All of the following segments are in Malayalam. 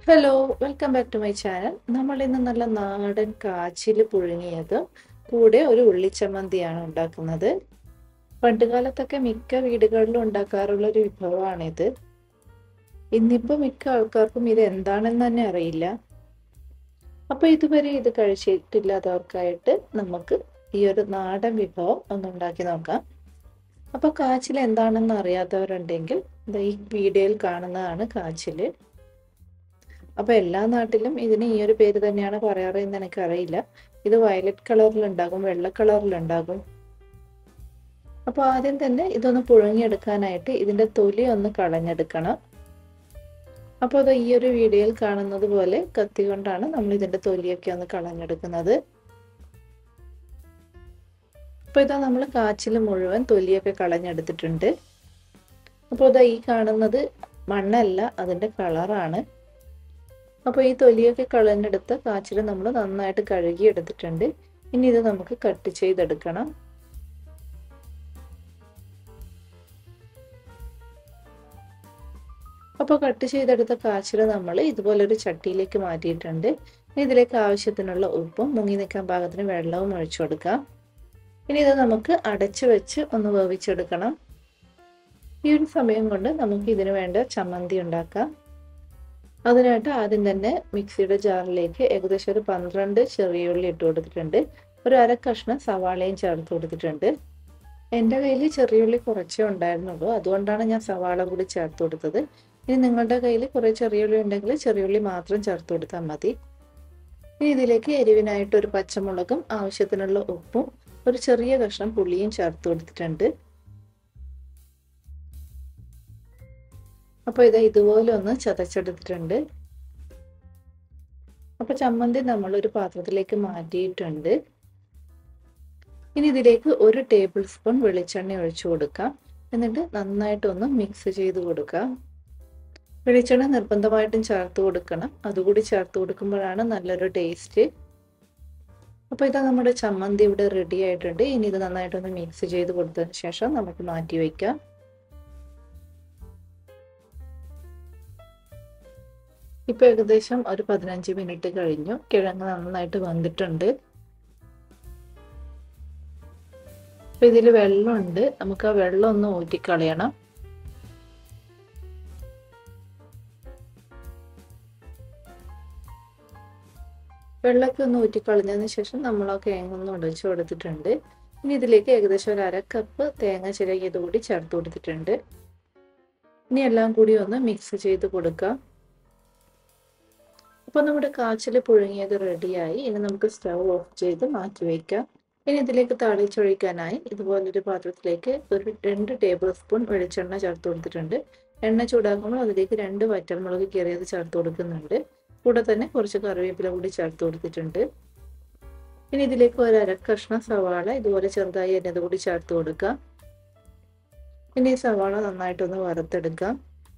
hello welcome back to my channel നമ്മൾ ഇന്ന് നല്ല നാടൻ കാച്ചിൽ പുഴുങ്ങിയത് കൂടെ ഒരു ഉള്ളിച്ചമ്മന്തിയാണ് ഉണ്ടാക്കുന്നത് പണ്ടുകാലത്തൊക്കെ മിക്ക വീടുകളിലും ഉണ്ടാക്കാറുള്ള ഒരു വിഭവമാണിത് ഇന്നിപ്പോൾ മിക്ക ആൾക്കാർക്കും ഇത് എന്താണെന്ന് തന്നെ അറിയില്ല അപ്പോൾ ഇതുവരെ ഇത് കഴിച്ചിട്ടില്ലാത്തവർക്കായിട്ട് നമുക്ക് ഈ ഒരു നാടൻ വിഭവം ഒന്ന് ഉണ്ടാക്കി നോക്കാം അപ്പോൾ കാച്ചിൽ എന്താണെന്ന് അറിയാത്തവരുണ്ടെങ്കിൽ ഈ വീഡിയോയിൽ കാണുന്നതാണ് കാച്ചിൽ അപ്പോൾ എല്ലാ നാട്ടിലും ഇതിന് ഈ ഒരു പേര് തന്നെയാണ് പറയാറ് എന്ന് എനിക്കറിയില്ല ഇത് വയലറ്റ് കളറിലുണ്ടാകും വെള്ള കളറിലുണ്ടാകും അപ്പോൾ ആദ്യം തന്നെ ഇതൊന്ന് പുഴുങ്ങിയെടുക്കാനായിട്ട് ഇതിൻ്റെ തൊലി ഒന്ന് കളഞ്ഞെടുക്കണം അപ്പോൾ അത് ഈ ഒരു വീഡിയോയിൽ കാണുന്നത് പോലെ കത്തി കൊണ്ടാണ് നമ്മൾ ഇതിൻ്റെ തൊലിയൊക്കെ ഒന്ന് കളഞ്ഞെടുക്കുന്നത് അപ്പോൾ ഇതാ നമ്മൾ കാച്ചിൽ മുഴുവൻ തൊലിയൊക്കെ കളഞ്ഞെടുത്തിട്ടുണ്ട് അപ്പോൾ ഇതാ ഈ കാണുന്നത് മണ്ണല്ല അതിൻ്റെ കളറാണ് അപ്പോൾ ഈ തൊലിയൊക്കെ കളഞ്ഞെടുത്ത കാച്ചിൽ നമ്മൾ നന്നായിട്ട് കഴുകി എടുത്തിട്ടുണ്ട് ഇനി ഇത് നമുക്ക് കട്ട് ചെയ്തെടുക്കണം അപ്പോൾ കട്ട് ചെയ്തെടുത്ത കാച്ചിൽ നമ്മൾ ഇതുപോലൊരു ചട്ടിയിലേക്ക് മാറ്റിയിട്ടുണ്ട് ഇതിലേക്ക് ആവശ്യത്തിനുള്ള ഉപ്പും മുങ്ങി നിൽക്കാൻ പാകത്തിന് വെള്ളവും ഒഴിച്ചു കൊടുക്കാം ഇനി ഇത് നമുക്ക് അടച്ചു വെച്ച് ഒന്ന് വേവിച്ചെടുക്കണം ഈ ഒരു സമയം കൊണ്ട് നമുക്ക് ഇതിന് വേണ്ട ചമ്മന്തി ഉണ്ടാക്കാം അതിനായിട്ട് ആദ്യം തന്നെ മിക്സിയുടെ ജാറിലേക്ക് ഏകദേശം ഒരു പന്ത്രണ്ട് ചെറിയ ഉള്ളി ഇട്ട് കൊടുത്തിട്ടുണ്ട് ഒരു അര കഷ്ണം സവാളയും ചേർത്ത് കൊടുത്തിട്ടുണ്ട് എൻ്റെ കയ്യിൽ ചെറിയ ഉള്ളി കുറച്ചേ ഉണ്ടായിരുന്നുള്ളൂ അതുകൊണ്ടാണ് ഞാൻ സവാള കൂടി ചേർത്ത് കൊടുത്തത് ഇനി നിങ്ങളുടെ കയ്യിൽ കുറേ ചെറിയ ഉള്ളി ഉണ്ടെങ്കിൽ ചെറിയ ഉള്ളി മാത്രം ചേർത്ത് കൊടുത്താൽ മതി ഇനി ഇതിലേക്ക് എരിവിനായിട്ട് ഒരു പച്ചമുളകും ആവശ്യത്തിനുള്ള ഉപ്പും ഒരു ചെറിയ കഷ്ണം പുളിയും ചേർത്ത് കൊടുത്തിട്ടുണ്ട് അപ്പോൾ ഇത് ഇതുപോലെ ഒന്ന് ചതച്ചെടുത്തിട്ടുണ്ട് അപ്പോൾ ചമ്മന്തി നമ്മൾ ഒരു പാത്രത്തിലേക്ക് മാറ്റിയിട്ടുണ്ട് ഇനി ഇതിലേക്ക് ഒരു ടേബിൾ സ്പൂൺ വെളിച്ചെണ്ണ ഒഴിച്ചു കൊടുക്കാം എന്നിട്ട് നന്നായിട്ടൊന്ന് മിക്സ് ചെയ്ത് കൊടുക്കാം വെളിച്ചെണ്ണ നിർബന്ധമായിട്ടും ചേർത്ത് കൊടുക്കണം അതുകൂടി ചേർത്ത് കൊടുക്കുമ്പോഴാണ് നല്ലൊരു ടേസ്റ്റ് അപ്പോൾ ഇതാ നമ്മുടെ ചമ്മന്തി ഇവിടെ റെഡി ആയിട്ടുണ്ട് ഇനി ഇത് നന്നായിട്ടൊന്ന് മിക്സ് ചെയ്ത് കൊടുത്തതിന് ശേഷം നമുക്ക് മാറ്റി വയ്ക്കാം ഇപ്പൊ ഏകദേശം ഒരു പതിനഞ്ച് മിനിറ്റ് കഴിഞ്ഞു കിഴങ്ങ് നന്നായിട്ട് വന്നിട്ടുണ്ട് അപ്പൊ ഇതിൽ വെള്ളമുണ്ട് നമുക്ക് ആ വെള്ളം ഒന്ന് ഊറ്റിക്കളയണം വെള്ളമൊക്കെ ഒന്ന് ഊറ്റിക്കളഞ്ഞതിന് ശേഷം നമ്മൾ ആ കിഴങ്ങൊന്ന് ഉടച്ചു കൊടുത്തിട്ടുണ്ട് ഇനി ഇതിലേക്ക് ഏകദേശം ഒരു അര കപ്പ് തേങ്ങ ചിരകിയത് കൂടി ചേർത്ത് കൊടുത്തിട്ടുണ്ട് ഇനി എല്ലാം കൂടി ഒന്ന് മിക്സ് ചെയ്ത് കൊടുക്കാം അപ്പോൾ നമ്മുടെ കാച്ചിൽ പുഴുങ്ങിയത് റെഡിയായി ഇനി നമുക്ക് സ്റ്റൗ ഓഫ് ചെയ്ത് മാറ്റി വയ്ക്കാം ഇനി ഇതിലേക്ക് താളിച്ചൊഴിക്കാനായി ഇതുപോലൊരു പാത്രത്തിലേക്ക് ഒരു രണ്ട് ടേബിൾ സ്പൂൺ വെളിച്ചെണ്ണ ചേർത്ത് കൊടുത്തിട്ടുണ്ട് എണ്ണ ചൂടാക്കുമ്പോൾ അതിലേക്ക് രണ്ട് വറ്റൽമുളക് കീറിയത് ചേർത്ത് കൊടുക്കുന്നുണ്ട് കൂടെ തന്നെ കുറച്ച് കറിവേപ്പില കൂടി ചേർത്ത് കൊടുത്തിട്ടുണ്ട് ഇനി ഇതിലേക്ക് ഒരു അരക്കഷ്ണം സവാള ഇതുപോലെ ചെറുതായി എന്നത് കൂടി ചേർത്ത് കൊടുക്കാം ഇനി സവാള നന്നായിട്ടൊന്ന് വറുത്തെടുക്കാം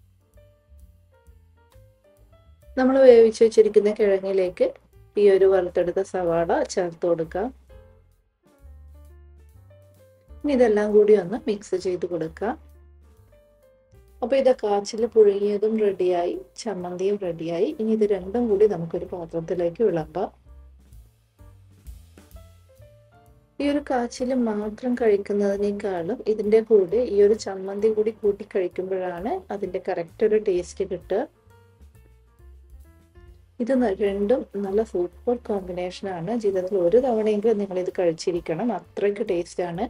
നമ്മൾ വേവിച്ച് വെച്ചിരിക്കുന്ന കിഴങ്ങിലേക്ക് ഈ ഒരു വറുത്തെടുത്ത സവാള ചേർത്ത് കൊടുക്കാം ഇനി ഇതെല്ലാം കൂടി ഒന്ന് മിക്സ് ചെയ്ത് കൊടുക്കാം അപ്പോൾ ഇത് കാച്ചിൽ പുഴുങ്ങിയതും റെഡിയായി ചമ്മന്തിയും റെഡിയായി ഇനി ഇത് രണ്ടും കൂടി നമുക്കൊരു പാത്രത്തിലേക്ക് വിളമ്പാം ഈ ഒരു കാച്ചിൽ മാത്രം കഴിക്കുന്നതിനേക്കാളും ഇതിൻ്റെ കൂടെ ഈ ഒരു ചമ്മന്തി കൂടി കൂട്ടി കഴിക്കുമ്പോഴാണ് അതിൻ്റെ കറക്റ്റ് ഒരു ടേസ്റ്റ് കിട്ടുക ഇത് രണ്ടും നല്ല സൂപ്പർ കോമ്പിനേഷൻ ആണ് ജീവിതത്തിൽ ഒരു തവണയെങ്കിലും നിങ്ങൾ ഇത് കഴിച്ചിരിക്കണം അത്രയ്ക്ക് ടേസ്റ്റ് ആണ്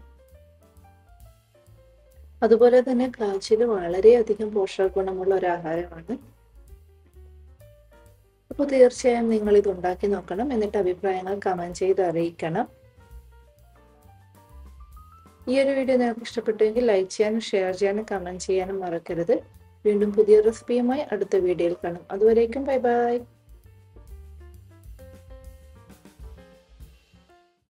അതുപോലെ തന്നെ കാച്ചിൽ വളരെയധികം പോഷക ഗുണമുള്ള ഒരു ആഹാരമാണ് അപ്പോൾ തീർച്ചയായും നിങ്ങൾ ഇത് ഉണ്ടാക്കി നോക്കണം എന്നിട്ട് അഭിപ്രായങ്ങൾ കമന്റ് ചെയ്ത് അറിയിക്കണം ഈ ഒരു വീഡിയോ നിങ്ങൾക്ക് ഇഷ്ടപ്പെട്ടുവെങ്കിൽ ലൈക്ക് ചെയ്യാനും ഷെയർ ചെയ്യാനും കമന്റ് ചെയ്യാനും മറക്കരുത് വീണ്ടും പുതിയ റെസിപ്പിയുമായി അടുത്ത വീഡിയോയിൽ കാണും അതുവരേക്കും ബൈ ബൈ